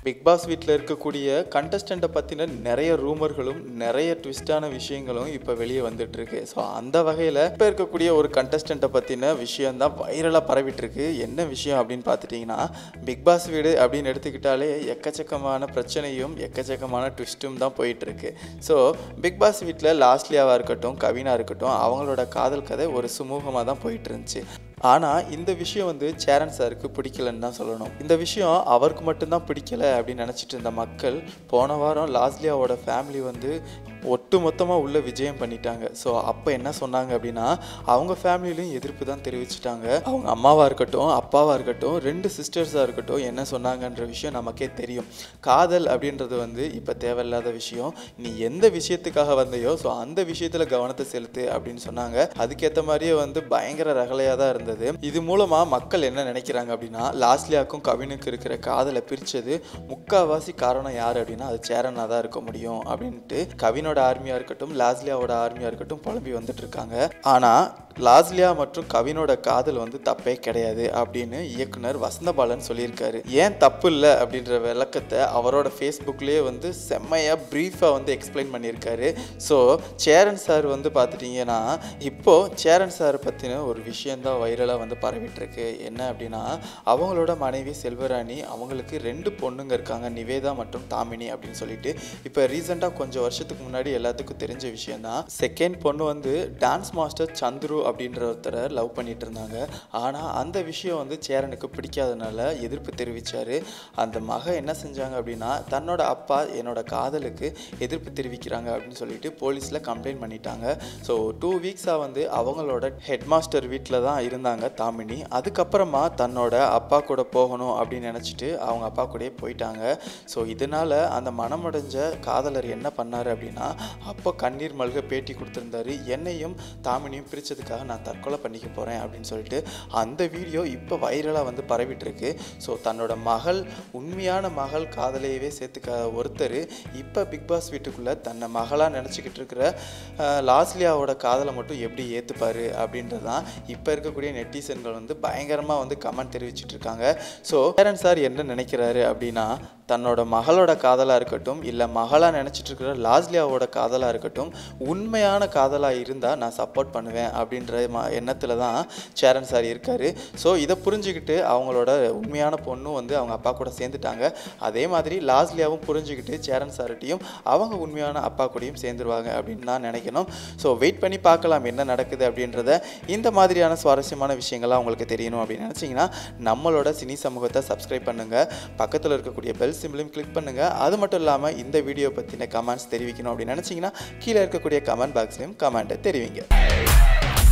big pass வீட்டில் இருக்கக்கூடிய கண்டஸ்டண்ட்டை பற்றின நிறைய ரூமர்களும் நிறைய ட்விஸ்டான விஷயங்களும் இப்போ வெளியே வந்துட்டு இருக்கு ஸோ அந்த வகையில் இப்போ இருக்கக்கூடிய ஒரு கண்டஸ்டண்ட்டை பற்றின விஷயம் தான் வைரலாக பரவிட்டு இருக்கு என்ன விஷயம் அப்படின்னு பார்த்துட்டிங்கன்னா பிக் பாஸ் வீடு அப்படின்னு எடுத்துக்கிட்டாலே எக்கச்சக்கமான பிரச்சனையும் எக்கச்சக்கமான ட்விஸ்ட்டும் தான் போயிட்டு இருக்கு ஸோ பிக் பாஸ் வீட்டில் லாஸ்ட்லியாவாக இருக்கட்டும் கவினா இருக்கட்டும் அவங்களோட காதல் கதை ஒரு சுமூகமாக தான் போயிட்டு இருந்துச்சு ஆனால் இந்த விஷயம் வந்து சேரன் சாருக்கு பிடிக்கலன்னு தான் சொல்லணும் இந்த விஷயம் அவருக்கு மட்டும்தான் பிடிக்கல அப்படின்னு நினச்சிட்டு இருந்த மக்கள் போன வாரம் லாஸ்லியாவோட ஃபேமிலி வந்து ஒட்டு மொத்தமாக உள்ள விஜயம் பண்ணிட்டாங்க ஸோ அப்போ என்ன சொன்னாங்க அப்படின்னா அவங்க ஃபேமிலிலையும் எதிர்ப்பு தான் தெரிவிச்சிட்டாங்க அவங்க அம்மாவாக இருக்கட்டும் அப்பாவாக இருக்கட்டும் ரெண்டு சிஸ்டர்ஸாக இருக்கட்டும் என்ன சொன்னாங்கன்ற விஷயம் நமக்கே தெரியும் காதல் அப்படின்றது வந்து இப்போ தேவையில்லாத விஷயம் நீ எந்த விஷயத்துக்காக வந்தையோ ஸோ அந்த விஷயத்தில் கவனத்தை செலுத்து அப்படின்னு சொன்னாங்க அதுக்கேற்ற மாதிரியே வந்து பயங்கர ரகலையாக தான் இருந்தது இது மூலமாக மக்கள் என்ன நினைக்கிறாங்க அப்படின்னா லாஸ்லியாக்கும் கவினுக்கு இருக்கிற காதலை பிரித்தது முக்காவாசி காரணம் யார் அப்படின்னா அது சேரனாக தான் இருக்க முடியும் அப்படின்ட்டு கவினோட ஆர்மியாக இருக்கட்டும் லாஸ்லியாவோட ஆர்மியாக இருக்கட்டும் புலம்பி வந்துட்டு இருக்காங்க ஆனால் லாஸ்லியா மற்றும் கவினோட காதல் வந்து தப்பே கிடையாது அப்படின்னு இயக்குனர் வசந்தபாலன் சொல்லியிருக்காரு ஏன் தப்பு இல்லை அப்படின்ற விளக்கத்தை அவரோட ஃபேஸ்புக்லேயே வந்து செம்மையாக ப்ரீஃபாக வந்து எக்ஸ்பிளைன் பண்ணியிருக்காரு ஸோ சேரன் சார் வந்து பார்த்துட்டிங்கன்னா இப்போது சேரன் சார் பற்றின ஒரு விஷயந்தான் வைரலாக வந்து பரவிட்டு இருக்கு என்ன அப்படின்னா அவங்களோட மனைவி செல்வராணி அவங்களுக்கு ரெண்டு பொண்ணுங்க இருக்காங்க நிவேதா மற்றும் தாமினி அப்படின்னு சொல்லிட்டு இப்போ ரீசெண்டாக கொஞ்சம் வருஷத்துக்கு முன்னாடி எல்லாத்துக்கும் தெரிஞ்ச விஷயம்தான் செகண்ட் பொண்ணு வந்து டான்ஸ் மாஸ்டர் சந்துரு அப்படின்ற ஒருத்தரை லவ் பண்ணிட்டு இருந்தாங்க ஆனால் அந்த விஷயம் வந்து சேரனுக்கு பிடிக்காதனால எதிர்ப்பு தெரிவித்தார் அந்த மக என்ன செஞ்சாங்க அப்படின்னா தன்னோட அப்பா என்னோட காதலுக்கு எதிர்ப்பு தெரிவிக்கிறாங்க அப்படின்னு சொல்லிட்டு போலீஸில் கம்ப்ளைண்ட் பண்ணிட்டாங்க ஸோ டூ வீக்ஸாக வந்து அவங்களோட ஹெட் மாஸ்டர் வீட்டில் தான் இருந்தாங்க தாமினி அதுக்கப்புறமா தன்னோட அப்பா கூட போகணும் அப்படின்னு நினச்சிட்டு அவங்க அப்பா கூடயே போயிட்டாங்க ஸோ இதனால் அந்த மனமடைஞ்ச காதலர் என்ன பண்ணார் அப்படின்னா அப்போ கண்ணீர் மல்க பேட்டி கொடுத்துருந்தாரு என்னையும் தாமினியும் பிரித்ததுக்காக நான் தற்கொலை பண்ணிக்க போகிறேன் அப்படின்னு சொல்லிட்டு அந்த வீடியோ இப்போ வைரலாக வந்து பரவிட்டு இருக்கு ஸோ தன்னோட மகள் உண்மையான மகள் காதலையவே சேர்த்துக்க ஒருத்தர் இப்போ பிக் பாஸ் வீட்டுக்குள்ளே தன்னை மகளாக நினச்சிக்கிட்டு இருக்கிற அஹ், லாஸ்லியாவோட காதலை மட்டும் எப்படி ஏற்றுப்பார் அப்படின்றது தான் இப்போ இருக்கக்கூடிய நெட்டிசன்கள் வந்து பயங்கரமாக வந்து கமெண்ட் தெரிவிச்சிட்டு இருக்காங்க ஸோ பேரன் சார் என்ன நினைக்கிறாரு அப்படின்னா தன்னோட மகளோட காதலாக இருக்கட்டும் இல்லை மகளாக நினச்சிட்டு இருக்கிற லாஸ்லியாவோட காதலாக இருக்கட்டும் உண்மையான காதலாக இருந்தால் நான் சப்போர்ட் பண்ணுவேன் அப்படின்ற ம எண்ணத்தில் தான் சேரன் சார் இருக்கார் ஸோ இதை புரிஞ்சுக்கிட்டு அவங்களோட உண்மையான பொண்ணும் வந்து அவங்க அப்பா கூட சேர்ந்துட்டாங்க அதே மாதிரி லாஸ்லியாவும் புரிஞ்சுக்கிட்டு சேரன் சார்கிட்டையும் அவங்க உண்மையான அப்பா கூடயும் சேர்ந்துருவாங்க அப்படின்னு தான் நினைக்கணும் ஸோ வெயிட் பண்ணி பார்க்கலாம் என்ன நடக்குது அப்படின்றத இந்த மாதிரியான சுவாரஸ்யமான விஷயங்கள்லாம் உங்களுக்கு தெரியணும் அப்படின்னு நினச்சிங்கன்னா நம்மளோட சினி சமூகத்தை சப்ஸ்கிரைப் பண்ணுங்கள் பக்கத்தில் இருக்கக்கூடிய பெல் சிம்பிளையும் கிளிக் பண்ணுங்கள் அது மட்டும் இல்லாமல் இந்த வீடியோ பற்றின கமெண்ட்ஸ் தெரிவிக்கணும் அப்படின்னு நினச்சிங்கன்னா கீழே இருக்கக்கூடிய கமெண்ட் பாக்ஸ்லையும் கமெண்ட்டை தெரிவிங்க